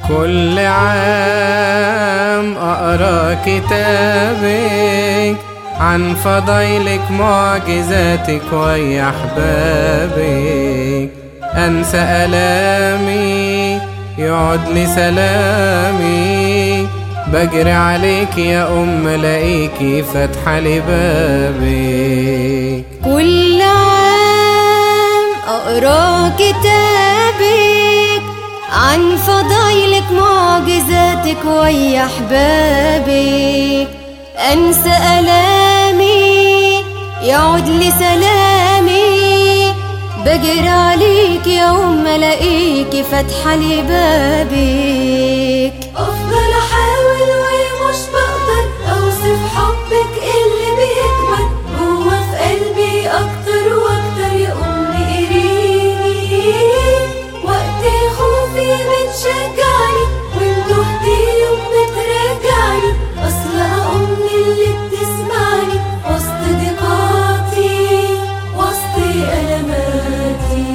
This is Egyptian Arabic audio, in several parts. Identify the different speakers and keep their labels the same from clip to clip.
Speaker 1: كل عام أقرأ كتابك عن فضايلك معجزاتك ويا أحبابك أنسى ألامي يعد لي سلامي بجري عليك يا أم لاقيكي فاتحة لي بابك
Speaker 2: كل عام أقرأ كتابك عن فضايلك معجزاتك ويا أحبابك أنسى ألامي يعود لي سلامي بجري عليك يا أم ألاقيكي فاتحة لي بابك
Speaker 3: أفضل أحاول ومش بقدر أوصف حبك اللي بيكبر جوا في قلبي أكتر وأكتر يا أمي قريني وقت خوفي بتشجعني وانتو يوم بترجعني أصلها أمي اللي بتسمعني وسط ضيقاتي وسط ألماتي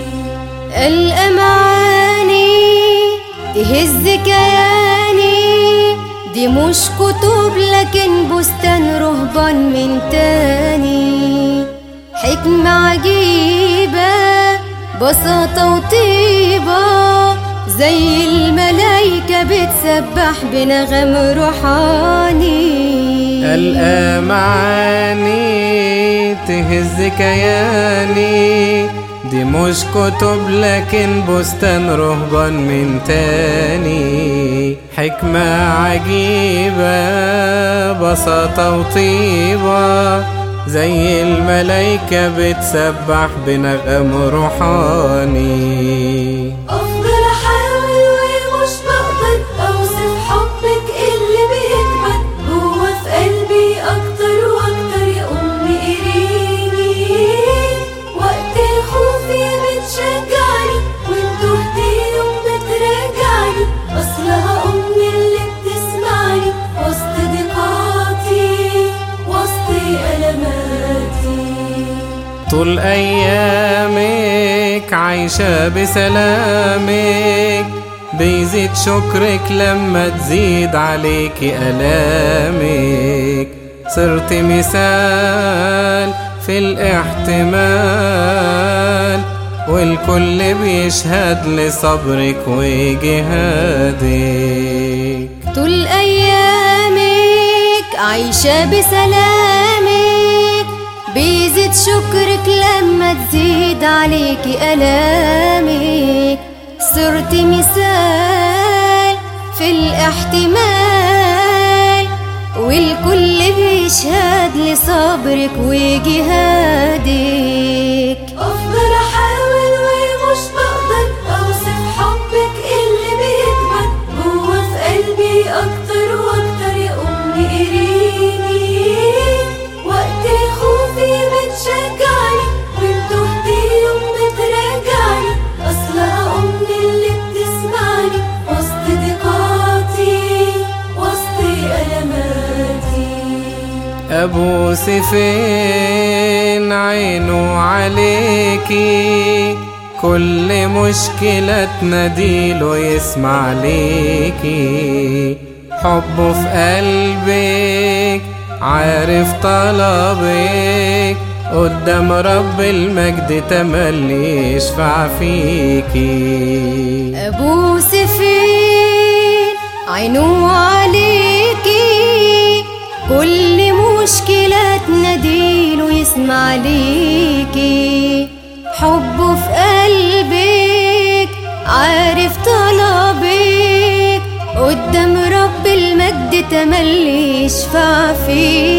Speaker 2: الأمعاني تهز كياني دي مش كتب لكن بستان رهبان من تاني حكمة عجيبة بساطة وطيبة زي الملايكة بتسبح بنغم روحاني
Speaker 1: الأمعاني تهز كياني دي مش كتب لكن بستان رهبان من تاني حكمة عجيبة بساطة وطيبة زي الملايكة بتسبح بنغم روحاني
Speaker 3: أفضل أحاول ومش بقدر أوصف حبك اللي بيكبر جوا في قلبي أكتر وأكتر يا أمي قريني وقت خوفي بتشجعني وانتو يوم بترجعني أصلها أمي اللي بتسمعني وسط ضيقاتي وسط ألماتي
Speaker 1: طول أيامك عايشة بسلامك بيزيد شكرك لما تزيد عليك ألامك صرت مثال في الاحتمال والكل بيشهد لصبرك وجهادك
Speaker 2: طول أيامك عايشة بسلامك بيزيد شكرك لما تزيد عليكي ألامك صرت مثال في الاحتمال والكل بيشهد لصبرك وجهادك
Speaker 3: أفضل أحاول ومش بقدر أوصف حبك اللي بيكبر جوا في قلبي أكتر وأكتر يا أمي قريني وقت خوفي بتشجعني وانتو يوم بترجعني أصلها أمي اللي بتسمعني وسط ضيقاتي وسط ألماتي
Speaker 1: أبو سفين عينه عليكي كل مشكلة تناديله يسمع ليكي حبه في قلبك عارف طلبك قدام رب المجد تملي يشفع فيكي
Speaker 2: أبو سفين عينه عليكي كل مشكلة تناديله يسمع ليكي حبه في قلبك عارف طلبك قدام رب المجد تملي يشفع فيكي